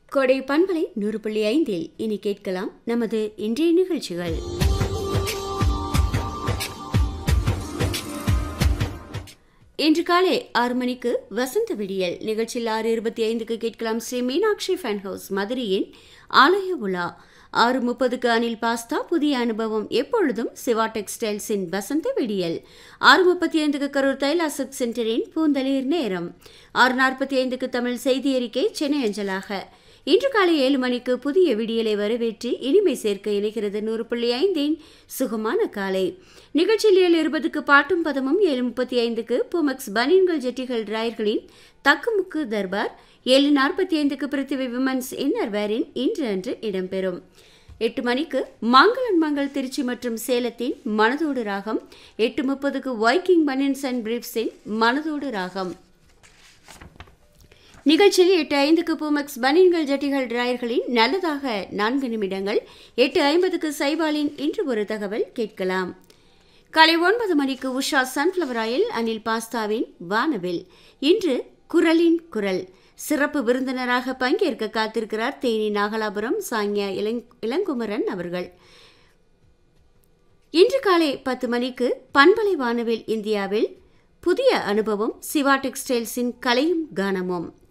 கொடை பண்பலை நூறு புள்ளி ஐந்தில் இனி கேட்கலாம் நமது இன்றைய நிகழ்ச்சிகள் இன்று காலை ஆறு மணிக்கு வசந்த விடியல் நிகழ்ச்சியில் ஆறு இருபத்தி ஐந்துக்கு கேட்கலாம் ஸ்ரீ மீனாட்சி ஃபேன் ஹவுஸ் மதுரையின் ஆலய உலா ஆறு முப்பதுக்கு அனில் பாஸ்தா புதிய அனுபவம் எப்பொழுதும் சிவா டெக்ஸ்டைல்ஸின் வசந்த விடியல் ஆறு முப்பத்தி ஐந்துக்கு கரூர் தைலாசத் சென்டரின் பூந்தளிர் நேரம் ஆறு நாற்பத்தி ஐந்துக்கு தமிழ் செய்தி அறிக்கை சென்னை அஞ்சலாக இன்று காலை ஏழு மணிக்கு புதிய விடியலை வரவேற்று இனிமை சேர்க்க இணைகிறது நூறு புள்ளி ஐந்தின் சுகமான காலை நிகழ்ச்சியில் ஏழு இருபதுக்கு பாட்டும் பதமும் ஏழு முப்பத்தி ஐந்துக்கு புமக்ஸ் பனியன்கள் ஜெட்டிகள் ராயர்களின் தக்குமுக்கு தர்பார் ஏழு நாற்பத்தி ஐந்துக்கு பிருத்திவி விமன்ஸ் இன்னர் வேரின் இன்று அன்று இடம்பெறும் எட்டு மணிக்கு மங்களன் மங்கள் திருச்சி மற்றும் சேலத்தின் மனதோடு ராகம் எட்டு முப்பதுக்கு வைக்கிங் பனியன்ஸ் அண்ட் பிரீப்ஸின் மனதோடு ராகம் நிகழ்ச்சியில் எட்டு ஐந்துக்கு பூமக்ஸ் பனியன்கள் ஜட்டிகள் டிராயர்களின் நல்லதாக நான்கு நிமிடங்கள் எட்டு ஐம்பதுக்கு சைபாலின் இன்று ஒரு தகவல் கேட்கலாம் காலை ஒன்பது மணிக்கு உஷா சன்ஃப்ளவர் ஆயில் அனில் பாஸ்தாவின் வானவில் இன்று குரலின் குரல் சிறப்பு விருந்தினராக பங்கேற்க காத்திருக்கிறார் தேனி நாகலாபுரம் சாங்கியா இளங் இளங்குமரன் அவர்கள் இன்று காலை பத்து மணிக்கு பண்பலை வானவில் இந்தியாவில் புதிய அனுபவம் சிவா டெக்ஸ்டைல்ஸின் கலையும் கானமும்